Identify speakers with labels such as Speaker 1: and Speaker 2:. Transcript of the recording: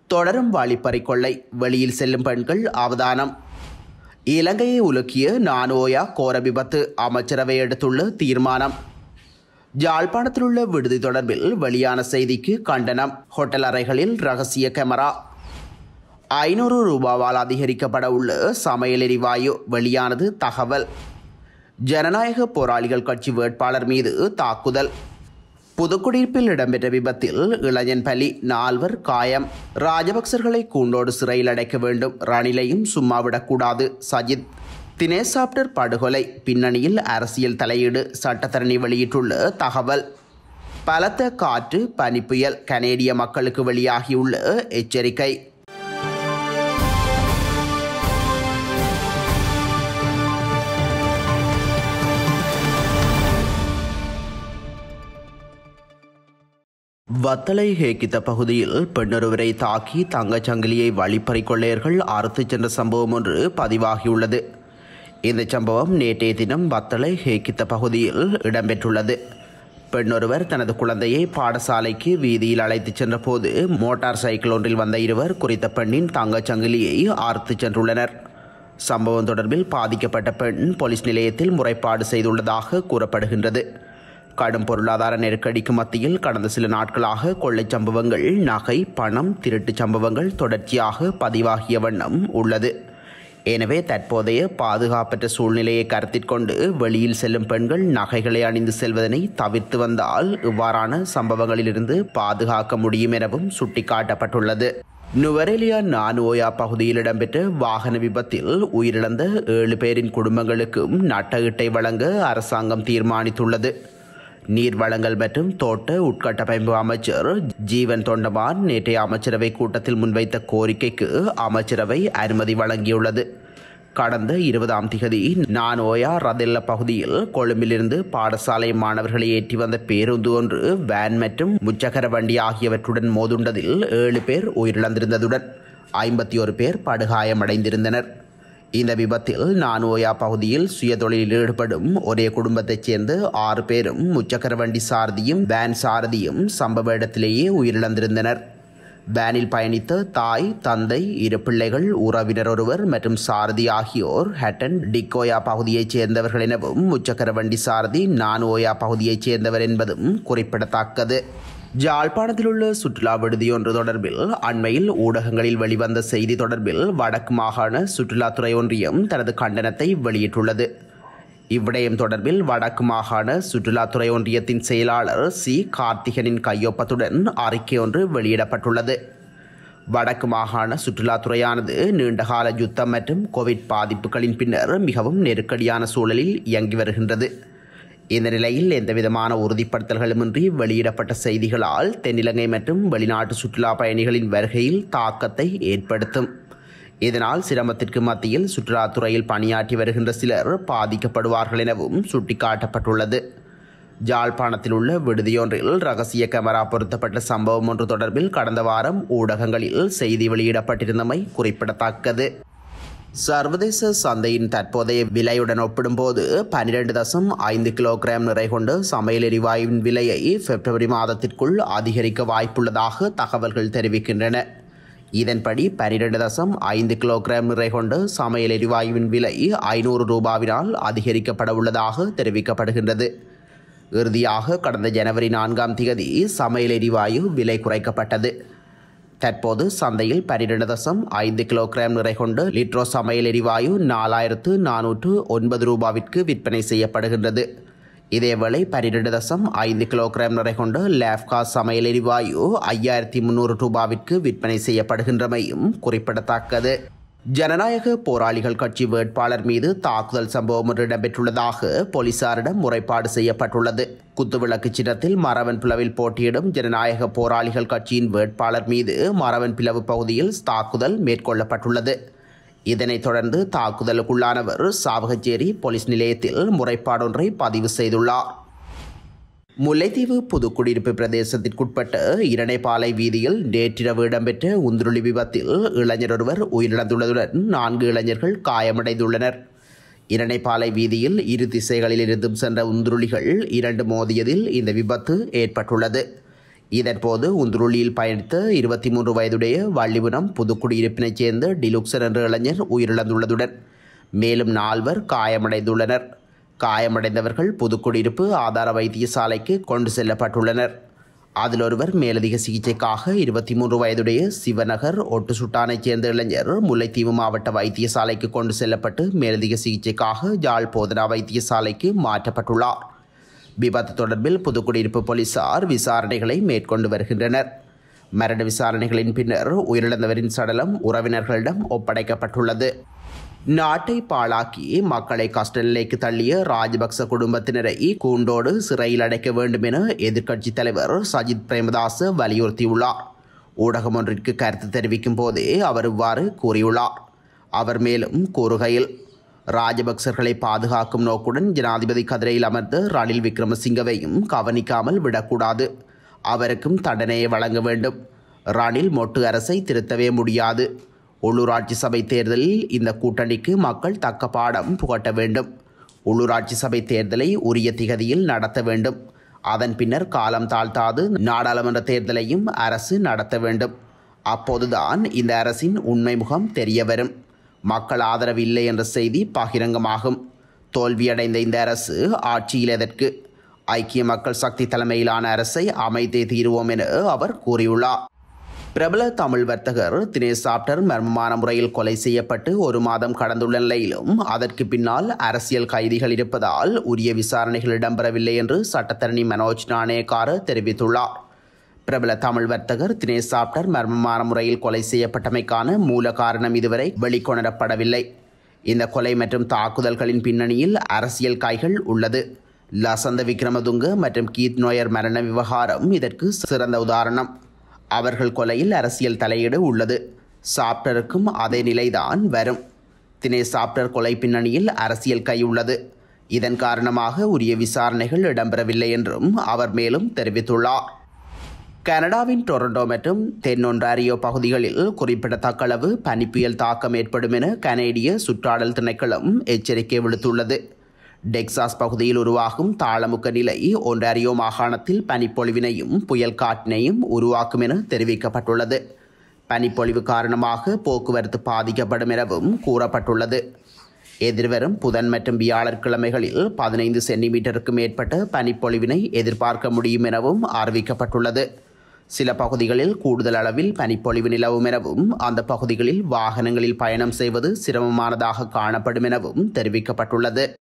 Speaker 1: தொடரும் வாலிப்பறை கொள்ளை வெளியில் செல்லும் பெண்கள் அவதானம் இலங்கையை உலுக்கிய நானோயா கோர விபத்து அமைச்சரவை எடுத்துள்ள தீர்மானம் யாழ்ப்பாணத்தில் உள்ள விடுதி தொடர்பில் வெளியான செய்திக்கு கண்டனம் ஹோட்டல் அறைகளில் ரகசிய கேமரா ஐநூறு ரூபாவால் அதிகரிக்கப்பட உள்ள சமையல் எரிவாயு வெளியானது தகவல் ஜனநாயக போராளிகள் கட்சி வேட்பாளர் மீது தாக்குதல் புதுக்குடியிருப்பில் இடம்பெற்ற விபத்தில் இளைஞன் பலி நால்வர் காயம் ராஜபக்சர்களை கூண்டோடு சிறையில் அடைக்க வேண்டும் ரணிலையும் சும்மா விடக்கூடாது சஜித் தினேஷ் சாப்டர் படுகொலை பின்னணியில் அரசியல் தலையீடு சட்டத்தரணி வெளியிட்டுள்ள தகவல் பலத்த காற்று பனிப்புயல் கனேடிய மக்களுக்கு வெளியாகியுள்ள எச்சரிக்கை வத்தலை ஹேக்கித்த பகுதியில் பெண்ணொருவரை தாக்கி தங்கச் சங்கிலியை வழிப்பறி கொள்ளையர்கள் அறுத்துச் சென்ற சம்பவம் ஒன்று பதிவாகியுள்ளது இந்த சம்பவம் நேற்றைய தினம் வத்தலை ஹேக்கித்த பகுதியில் இடம்பெற்றுள்ளது பெண்ணொருவர் தனது குழந்தையை பாடசாலைக்கு வீதியில் அழைத்துச் சென்றபோது மோட்டார் சைக்கிள் ஒன்றில் வந்த இருவர் குறித்த பெண்ணின் தங்கச் சங்கிலியை அறுத்துச் சென்றுள்ளனர் சம்பவம் தொடர்பில் பாதிக்கப்பட்ட பெண் போலீஸ் நிலையத்தில் முறைப்பாடு செய்துள்ளதாக கூறப்படுகின்றது கடும் பொருளாதார நெருக்கடிக்கு மத்தியில் கடந்த சில நாட்களாக கொள்ளைச் சம்பவங்கள் நகை பணம் திருட்டுச் சம்பவங்கள் தொடர்ச்சியாக பதிவாகிய வண்ணம் உள்ளது எனவே தற்போதைய பாதுகாப்பற்ற சூழ்நிலையை கருத்தில் கொண்டு வெளியில் செல்லும் பெண்கள் நகைகளை அணிந்து செல்வதனை தவிர்த்து வந்தால் இவ்வாறான சம்பவங்களிலிருந்து பாதுகாக்க முடியும் எனவும் சுட்டிக்காட்டப்பட்டுள்ளது நுவரெலியா நானுஓயா பகுதியில் இடம்பெற்ற வாகன விபத்தில் உயிரிழந்த ஏழு பேரின் குடும்பங்களுக்கும் நட்டஈட்டை வழங்க அரசாங்கம் தீர்மானித்துள்ளது நீர் வளங்கள் மற்றும் தோட்ட உட்கட்டமைப்பு அமைச்சர் ஜீவன் தொண்டமான் நேற்றைய அமைச்சரவை கூட்டத்தில் முன்வைத்த கோரிக்கைக்கு அமைச்சரவை அனுமதி வழங்கியுள்ளது கடந்த இருபதாம் திகதி நானோயா ரதெல்ல பகுதியில் கொழும்பிலிருந்து பாடசாலை மாணவர்களை ஏற்றி வந்த பேருந்து ஒன்று வேன் மற்றும் முச்சக்கர வண்டி ஆகியவற்றுடன் மோதுண்டதில் ஏழு பேர் உயிரிழந்திருந்ததுடன் ஐம்பத்தி ஒரு பேர் படுகாயமடைந்திருந்தனர் இந்த விபத்தில் நானோயா பகுதியில் சுயதொழிலில் ஈடுபடும் ஒரே குடும்பத்தைச் சேர்ந்த ஆறு பேரும் முச்சக்கர வண்டி சாரதியும் வேன் சாரதியும் சம்பவ இடத்திலேயே உயிரிழந்திருந்தனர் வேனில் பயணித்த தாய் தந்தை இரு பிள்ளைகள் உறவினர் ஒருவர் மற்றும் சாரதி ஆகியோர் ஹட்டன் டிக்கோயா பகுதியைச் சேர்ந்தவர்கள் எனவும் முச்சக்கர வண்டி சாரதி நானோயா பகுதியைச் சேர்ந்தவர் என்பதும் குறிப்பிடத்தக்கது ஜாழ்ப்பாணத்தில் உள்ள சுற்றுலா விடுதி ஒன்று தொடர்பில் அண்மையில் ஊடகங்களில் வெளிவந்த செய்தி தொடர்பில் வடக்கு மாகாண சுற்றுலாத்துறை ஒன்றியம் தனது கண்டனத்தை வெளியிட்டுள்ளது இவ்விடயம் தொடர்பில் வடக்கு மாகாண சுற்றுலாத்துறை ஒன்றியத்தின் செயலாளர் சி கார்த்திகனின் கையொப்பத்துடன் அறிக்கை ஒன்று வெளியிடப்பட்டுள்ளது வடக்கு மாகாண சுற்றுலாத்துறையானது நீண்டகால யுத்தம் மற்றும் கோவிட் பாதிப்புகளின் பின்னர் மிகவும் நெருக்கடியான சூழலில் இயங்கி வருகின்றது இந்த நிலையில் எந்தவிதமான உறுதிப்படுத்தல்களுமின்றி வெளியிடப்பட்ட செய்திகளால் தென்னிலங்கை மற்றும் வெளிநாட்டு சுற்றுலா பயணிகளின் வருகையில் தாக்கத்தை ஏற்படுத்தும் இதனால் சிரமத்திற்கு மத்தியில் சுற்றுலாத்துறையில் பணியாற்றி வருகின்ற சிலர் பாதிக்கப்படுவார்கள் எனவும் சுட்டிக்காட்டப்பட்டுள்ளது ஜாழ்ப்பாணத்தில் உள்ள விடுதியொன்றில் ரகசிய கேமரா பொருத்தப்பட்ட சம்பவம் ஒன்று தொடர்பில் கடந்த வாரம் ஊடகங்களில் செய்தி வெளியிடப்பட்டிருந்தமை குறிப்பிடத்தக்கது சர்வதேச சந்தையின் தற்போதைய விலையுடன் ஒப்பிடும்போது பனிரெண்டு தசம் ஐந்து கிலோகிராம் நிறை கொண்டு சமையல் எரிவாயுவின் விலையை பிப்ரவரி மாதத்திற்குள் அதிகரிக்க வாய்ப்புள்ளதாக தகவல்கள் தெரிவிக்கின்றன இதன்படி பனிரெண்டு தசம் ஐந்து கிலோகிராம் நிறை கொண்டு சமையல் எரிவாயுவின் விலை ஐநூறு ரூபாவினால் அதிகரிக்கப்பட உள்ளதாக தெரிவிக்கப்படுகின்றது இறுதியாக கடந்த ஜனவரி நான்காம் தேதி சமையல் எரிவாயு விலை குறைக்கப்பட்டது தற்போது சந்தையில் பன்னிரண்டு தசம் ஐந்து கிலோகிராம் நிறை கொண்டு லிட்ரோ சமையல் எரிவாயு நாலாயிரத்து நானூற்று ஒன்பது ரூபாவிற்கு விற்பனை செய்யப்படுகின்றது இதேவேளை பன்னிரண்டு தசம் ஐந்து கிலோகிராம் நிறை கொண்டு லேப்கா சமையல் எரிவாயு ஐயாயிரத்தி முந்நூறு ரூபாவிற்கு விற்பனை செய்யப்படுகின்றமையும் குறிப்பிடத்தக்கது ஜனநாயக போராளிகள் கட்சி வேட்பாளர் மீது தாக்குதல் சம்பவம் ஒன்று இடம்பெற்றுள்ளதாக போலீசாரிடம் முறைப்பாடு செய்யப்பட்டுள்ளது குத்துவிளக்கு சின்னத்தில் மரவன் பிளவில் போட்டியிடும் ஜனநாயக போராளிகள் கட்சியின் வேட்பாளர் மீது மரவன் பிளவு பகுதியில் தாக்குதல் மேற்கொள்ளப்பட்டுள்ளது இதனைத் தொடர்ந்து தாக்குதலுக்குள்ளானவர் சாவகச்சேரி போலீஸ் நிலையத்தில் முறைப்பாடொன்றை பதிவு செய்துள்ளார் முல்லைத்தீவு புதுக்குடியிருப்பு பிரதேசத்திற்குட்பட்ட இரணைப்பாலை வீதியில் நேற்றிரவு இடம்பெற்ற உந்துருளி விபத்தில் இளைஞர் ஒருவர் உயிரிழந்துள்ளதுடன் நான்கு இளைஞர்கள் காயமடைந்துள்ளனர் இரணைப்பாலை வீதியில் இரு திசைகளில் இருந்தும் சென்ற உந்துருளிகள் இரண்டு மோதியதில் இந்த விபத்து ஏற்பட்டுள்ளது இதன்போது உந்துருளியில் பயணித்த இருபத்தி மூன்று வயதுடைய வள்ளிபுரம் புதுக்குடியிருப்பினைச் சேர்ந்த டிலுக்சர் என்ற இளைஞர் உயிரிழந்துள்ளதுடன் மேலும் நால்வர் காயமடைந்துள்ளனர் காயமடைந்தவர்கள் புதுக்குடியிருப்பு ஆதார வைத்தியசாலைக்கு கொண்டு செல்லப்பட்டுள்ளனர் அதில் ஒருவர் மேலதிக சிகிச்சைக்காக இருபத்தி மூன்று வயதுடைய சிவநகர் ஒட்டுசுட்டானைச் சேர்ந்த இளைஞர் முல்லைத்தீவு மாவட்ட வைத்தியசாலைக்கு கொண்டு செல்லப்பட்டு மேலதிக சிகிச்சைக்காக யாழ் போதனா வைத்தியசாலைக்கு மாற்றப்பட்டுள்ளார் விபத்து தொடர்பில் புதுக்குடியிருப்பு போலீசார் விசாரணைகளை மேற்கொண்டு வருகின்றனர் மரண விசாரணைகளின் பின்னர் உயிரிழந்தவரின் சடலம் உறவினர்களிடம் ஒப்படைக்கப்பட்டுள்ளது நாட்டை பாழாக்கி மக்களை கஷ்ட நிலைக்கு தள்ளிய ராஜபக்ச குடும்பத்தினரை கூண்டோடு சிறையில் அடைக்க வேண்டும் என எதிர்க்கட்சித் தலைவர் சஜித் பிரேமதாச வலியுறுத்தியுள்ளார் ஊடகம் ஒன்றிற்கு கருத்து தெரிவிக்கும் போதே அவர் இவ்வாறு கூறியுள்ளார் அவர் மேலும் கூறுகையில் ராஜபக்சர்களை பாதுகாக்கும் நோக்குடன் ஜனாதிபதி கதிரையில் அமர்ந்த ரணில் விக்ரமசிங்கவையும் கவனிக்காமல் விடக்கூடாது அவருக்கும் தண்டனையை வழங்க வேண்டும் ரணில் மொட்டு அரசை திருத்தவே முடியாது உள்ளூராட்சி சபை தேர்தலில் இந்த கூட்டணிக்கு மக்கள் தக்க பாடம் புகட்ட வேண்டும் உள்ளூராட்சி சபை தேர்தலை உரிய திகதியில் நடத்த வேண்டும் அதன் பின்னர் காலம் தாழ்த்தாது நாடாளுமன்ற தேர்தலையும் அரசு நடத்த வேண்டும் அப்போதுதான் இந்த அரசின் உண்மை முகம் தெரிய வரும் மக்கள் ஆதரவு இல்லை என்ற செய்தி பகிரங்கமாகும் தோல்வியடைந்த இந்த அரசு ஆட்சியில் எதற்கு ஐக்கிய மக்கள் சக்தி தலைமையிலான அரசை அமைத்தே தீருவோம் என அவர் கூறியுள்ளார் பிரபல தமிழ் வர்த்தகர் தினேஷ் சாப்டர் மர்மமான முறையில் கொலை செய்யப்பட்டு ஒரு மாதம் கடந்துள்ள நிலையிலும் அதற்கு பின்னால் அரசியல் கைதிகள் இருப்பதால் உரிய விசாரணைகள் இடம்பெறவில்லை என்று சட்டத்தரணி மனோஜ் நாணயக்கார தெரிவித்துள்ளார் பிரபல தமிழ் வர்த்தகர் தினேஷ் சாப்டர் மர்மமான முறையில் கொலை செய்யப்பட்டமைக்கான மூல காரணம் இதுவரை வெளிக்கொணரப்படவில்லை இந்த கொலை மற்றும் தாக்குதல்களின் பின்னணியில் அரசியல் கைகள் உள்ளது லசந்த விக்ரமதுங்க மற்றும் கீத் நோயர் மரண விவகாரம் இதற்கு சிறந்த உதாரணம் அவர்கள் கொலையில் அரசியல் தலையீடு உள்ளது சாப்டருக்கும் அதே நிலைதான் வரும் தினேஷ் சாப்டர் கொலை பின்னணியில் அரசியல் கை உள்ளது இதன் காரணமாக உரிய விசாரணைகள் இடம்பெறவில்லை என்றும் அவர் மேலும் தெரிவித்துள்ளார் கனடாவின் டொரண்டோ மற்றும் தென் ஒன்றாரியோ பகுதிகளில் குறிப்பிடத்தக்க அளவு பனிப்புயல் தாக்கம் ஏற்படும் என கனேடிய சுற்றாடல் திணைக்களம் எச்சரிக்கை விடுத்துள்ளது டெக்சாஸ் பகுதியில் உருவாகும் தாளமுக்க நிலை ஒன்றாரியோ மாகாணத்தில் பனிப்பொழிவினையும் புயல் காற்றினையும் உருவாக்கும் என தெரிவிக்கப்பட்டுள்ளது பனிப்பொழிவு காரணமாக போக்குவரத்து பாதிக்கப்படும் எனவும் கூறப்பட்டுள்ளது எதிர்வரும் புதன் மற்றும் வியாழக்கிழமைகளில் பதினைந்து சென்டிமீட்டருக்கு மேற்பட்ட பனிப்பொழிவினை எதிர்பார்க்க முடியும் எனவும் அறிவிக்கப்பட்டுள்ளது சில பகுதிகளில் கூடுதல் அளவில் பனிப்பொழிவு நிலவும் எனவும் அந்த பகுதிகளில் வாகனங்களில் பயணம் செய்வது சிரமமானதாக காணப்படும் எனவும் தெரிவிக்கப்பட்டுள்ளது